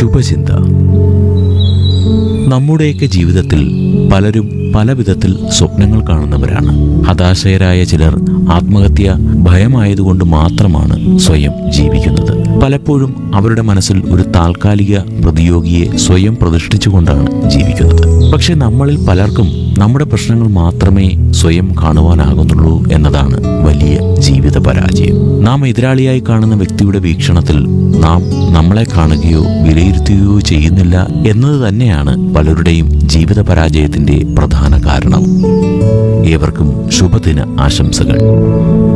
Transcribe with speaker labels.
Speaker 1: ശുഭചിന്ത നമ്മുടെയൊക്കെ ജീവിതത്തിൽ പലരും പല വിധത്തിൽ സ്വപ്നങ്ങൾ കാണുന്നവരാണ് ഹതാശയരായ ചിലർ ആത്മഹത്യ ഭയമായതുകൊണ്ട് മാത്രമാണ് സ്വയം ജീവിക്കുന്നത് പലപ്പോഴും അവരുടെ മനസ്സിൽ ഒരു താൽക്കാലിക പ്രതിയോഗിയെ സ്വയം പ്രതിഷ്ഠിച്ചുകൊണ്ടാണ് ജീവിക്കുന്നത് പക്ഷെ നമ്മളിൽ പലർക്കും നമ്മുടെ പ്രശ്നങ്ങൾ മാത്രമേ സ്വയം കാണുവാനാകുന്നുള്ളൂ എന്നതാണ് വലിയ ജീവിത പരാജയം നാം എതിരാളിയായി കാണുന്ന വ്യക്തിയുടെ വീക്ഷണത്തിൽ നാം നമ്മളെ കാണുകയോ വിലയിരുത്തുകയോ ചെയ്യുന്നില്ല എന്നത് തന്നെയാണ് പലരുടെയും ജീവിത പരാജയത്തിന്റെ പ്രധാന കാരണം ഏവർക്കും ശുഭദിന ആശംസകൾ